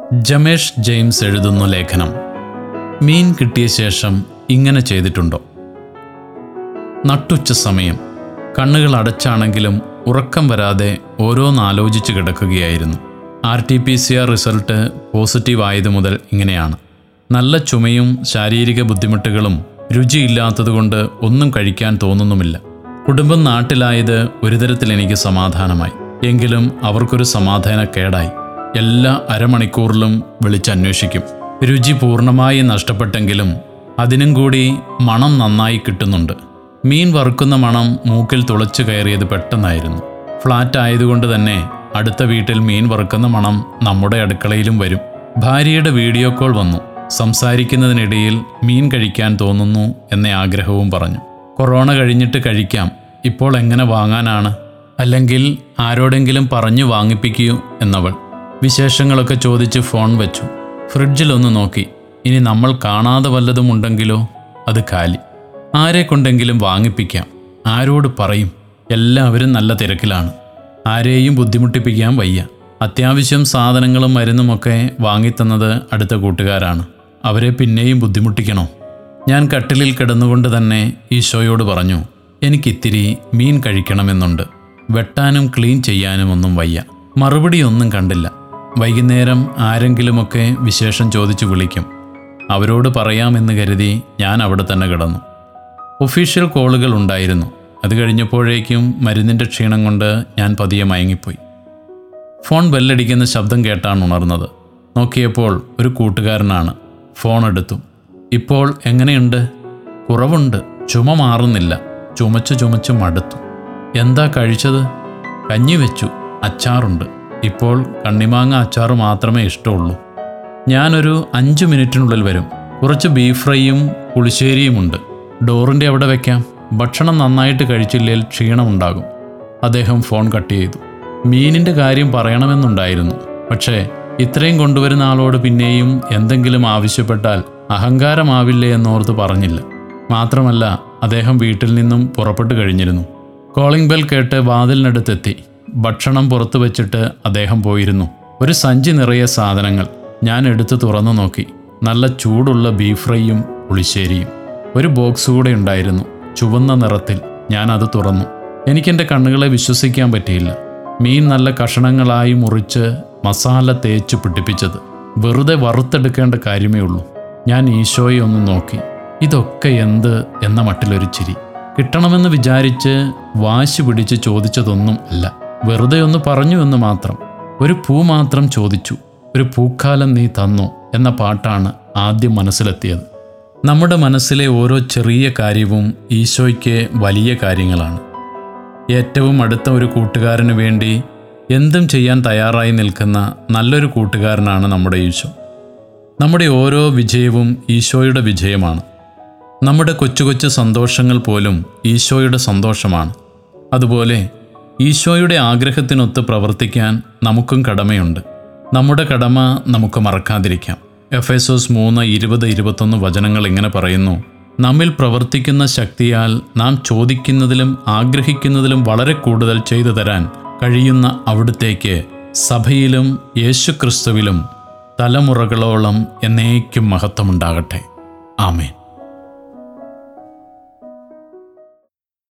Jamesh James എഴുതുന്ന ലേഖനം മീൻ കിട്ടിയ ശേഷം ഇങ്ങനെ ചെയ്തിട്ടുണ്ടോ നട്ടുച്ച സമയം കണ്ണുകൾ അടച്ചാണെങ്കിലും ഉറക്കം വരാതെ ഓരോന്നാലോചിച്ച് കിടക്കുകയായിരുന്നു R T P C R result positive ആയത് മുതൽ ഇങ്ങനെയാണ് നല്ല ചുമയും ശാരീരിക ബുദ്ധിമുട്ടുകളും രുചിയില്ലാത്തതുകൊണ്ട് ഒന്നും കഴിക്കാൻ തോന്നുന്നുമില്ല കുടുംബം നാട്ടിലായത് ഒരു തരത്തിൽ എനിക്ക് സമാധാനമായി എങ്കിലും അവർക്കൊരു സമാധാനക്കേടായി എല്ലാ അരമണിക്കൂറിലും വിളിച്ചന്വേഷിക്കും രുചി പൂർണ്ണമായി നഷ്ടപ്പെട്ടെങ്കിലും അതിനും കൂടി മണം നന്നായി കിട്ടുന്നുണ്ട് മീൻ വറുക്കുന്ന മണം മൂക്കിൽ തുളച്ചു കയറിയത് പെട്ടെന്നായിരുന്നു ഫ്ലാറ്റ് ആയതുകൊണ്ട് തന്നെ അടുത്ത വീട്ടിൽ മീൻ വറുക്കുന്ന മണം നമ്മുടെ അടുക്കളയിലും വരും ഭാര്യയുടെ വീഡിയോ കോൾ വന്നു സംസാരിക്കുന്നതിനിടയിൽ മീൻ കഴിക്കാൻ തോന്നുന്നു എന്ന ആഗ്രഹവും പറഞ്ഞു കൊറോണ കഴിഞ്ഞിട്ട് കഴിക്കാം ഇപ്പോൾ എങ്ങനെ വാങ്ങാനാണ് അല്ലെങ്കിൽ ആരോടെങ്കിലും പറഞ്ഞു വാങ്ങിപ്പിക്കൂ എന്നവൾ വിശേഷങ്ങളൊക്കെ ചോദിച്ച് ഫോൺ വെച്ചു ഫ്രിഡ്ജിലൊന്ന് നോക്കി ഇനി നമ്മൾ കാണാതെ വല്ലതും ഉണ്ടെങ്കിലോ അത് കാലി ആരെ കൊണ്ടെങ്കിലും വാങ്ങിപ്പിക്കാം ആരോട് പറയും എല്ലാവരും നല്ല തിരക്കിലാണ് ആരെയും ബുദ്ധിമുട്ടിപ്പിക്കാൻ വയ്യ അത്യാവശ്യം സാധനങ്ങളും മരുന്നുമൊക്കെ വാങ്ങിത്തന്നത് അടുത്ത കൂട്ടുകാരാണ് അവരെ പിന്നെയും ബുദ്ധിമുട്ടിക്കണോ ഞാൻ കട്ടിലിൽ കിടന്നുകൊണ്ട് തന്നെ ഈശോയോട് പറഞ്ഞു എനിക്കിത്തിരി മീൻ കഴിക്കണമെന്നുണ്ട് വെട്ടാനും ക്ലീൻ ചെയ്യാനും ഒന്നും വയ്യ മറുപടിയൊന്നും കണ്ടില്ല വൈകുന്നേരം ആരെങ്കിലുമൊക്കെ വിശേഷം ചോദിച്ചു വിളിക്കും അവരോട് പറയാമെന്ന് കരുതി ഞാൻ അവിടെ തന്നെ കിടന്നു ഒഫീഷ്യൽ കോളുകൾ ഉണ്ടായിരുന്നു അത് കഴിഞ്ഞപ്പോഴേക്കും മരുന്നിൻ്റെ ക്ഷീണം കൊണ്ട് ഞാൻ പതിയെ മയങ്ങിപ്പോയി ഫോൺ ബെല്ലടിക്കുന്ന ശബ്ദം കേട്ടാണ് ഉണർന്നത് നോക്കിയപ്പോൾ ഒരു കൂട്ടുകാരനാണ് ഫോൺ എടുത്തു ഇപ്പോൾ എങ്ങനെയുണ്ട് കുറവുണ്ട് ചുമ മാറുന്നില്ല ചുമച്ചു ചുമച്ചു മടുത്തു എന്താ കഴിച്ചത് കഞ്ഞി വെച്ചു അച്ചാറുണ്ട് ഇപ്പോൾ കണ്ണിമാങ്ങ അച്ചാറ് മാത്രമേ ഇഷ്ടമുള്ളൂ ഞാനൊരു അഞ്ച് മിനിറ്റിനുള്ളിൽ വരും കുറച്ച് ബീഫ് ഫ്രൈയും പുളിശ്ശേരിയുമുണ്ട് ഡോറിൻ്റെ അവിടെ വെക്കാം ഭക്ഷണം നന്നായിട്ട് കഴിച്ചില്ലേൽ ക്ഷീണമുണ്ടാകും അദ്ദേഹം ഫോൺ കട്ട് ചെയ്തു മീനിൻ്റെ കാര്യം പറയണമെന്നുണ്ടായിരുന്നു പക്ഷേ ഇത്രയും കൊണ്ടുവരുന്ന ആളോട് പിന്നെയും എന്തെങ്കിലും ആവശ്യപ്പെട്ടാൽ അഹങ്കാരമാവില്ലേ എന്നോർത്ത് പറഞ്ഞില്ല മാത്രമല്ല അദ്ദേഹം വീട്ടിൽ നിന്നും പുറപ്പെട്ടു കഴിഞ്ഞിരുന്നു കോളിംഗ് ബെൽ കേട്ട് വാതിലിനടുത്തെത്തി ഭക്ഷണം പുറത്തു വെച്ചിട്ട് അദ്ദേഹം പോയിരുന്നു ഒരു സഞ്ചി നിറയെ സാധനങ്ങൾ ഞാൻ എടുത്തു തുറന്നു നോക്കി നല്ല ചൂടുള്ള ബീഫ് ഫ്രൈയും പുളിശ്ശേരിയും ഒരു ബോക്സ് കൂടെ ഉണ്ടായിരുന്നു ചുവന്ന നിറത്തിൽ ഞാൻ അത് തുറന്നു എനിക്കെൻ്റെ കണ്ണുകളെ വിശ്വസിക്കാൻ പറ്റിയില്ല മീൻ നല്ല കഷണങ്ങളായി മുറിച്ച് മസാല തേച്ച് പിടിപ്പിച്ചത് വെറുതെ വറുത്തെടുക്കേണ്ട കാര്യമേ ഉള്ളൂ ഞാൻ ഈശോയെ ഒന്ന് നോക്കി ഇതൊക്കെ എന്ത് എന്ന മട്ടിലൊരു ചിരി കിട്ടണമെന്ന് വിചാരിച്ച് വാശി പിടിച്ച് ചോദിച്ചതൊന്നും അല്ല വെറുതെ ഒന്ന് പറഞ്ഞു എന്ന് മാത്രം ഒരു പൂ മാത്രം ചോദിച്ചു ഒരു പൂക്കാലം നീ തന്നു എന്ന പാട്ടാണ് ആദ്യം മനസ്സിലെത്തിയത് നമ്മുടെ മനസ്സിലെ ഓരോ ചെറിയ കാര്യവും ഈശോയ്ക്ക് വലിയ കാര്യങ്ങളാണ് ഏറ്റവും അടുത്ത ഒരു കൂട്ടുകാരന് വേണ്ടി എന്തും ചെയ്യാൻ തയ്യാറായി നിൽക്കുന്ന നല്ലൊരു കൂട്ടുകാരനാണ് നമ്മുടെ ഈശോ നമ്മുടെ ഓരോ വിജയവും ഈശോയുടെ വിജയമാണ് നമ്മുടെ കൊച്ചു കൊച്ചു സന്തോഷങ്ങൾ പോലും ഈശോയുടെ സന്തോഷമാണ് അതുപോലെ ഈശോയുടെ ആഗ്രഹത്തിനൊത്ത് പ്രവർത്തിക്കാൻ നമുക്കും കടമയുണ്ട് നമ്മുടെ കടമ നമുക്ക് മറക്കാതിരിക്കാം എഫ് എസ് മൂന്ന് ഇരുപത് ഇരുപത്തൊന്ന് വചനങ്ങൾ ഇങ്ങനെ പറയുന്നു നമ്മിൽ പ്രവർത്തിക്കുന്ന ശക്തിയാൽ നാം ചോദിക്കുന്നതിലും ആഗ്രഹിക്കുന്നതിലും വളരെ കൂടുതൽ ചെയ്തു തരാൻ കഴിയുന്ന അവിടുത്തേക്ക് സഭയിലും യേശുക്രിസ്തുവിലും തലമുറകളോളം എന്നേക്കും മഹത്വമുണ്ടാകട്ടെ ആമേൻ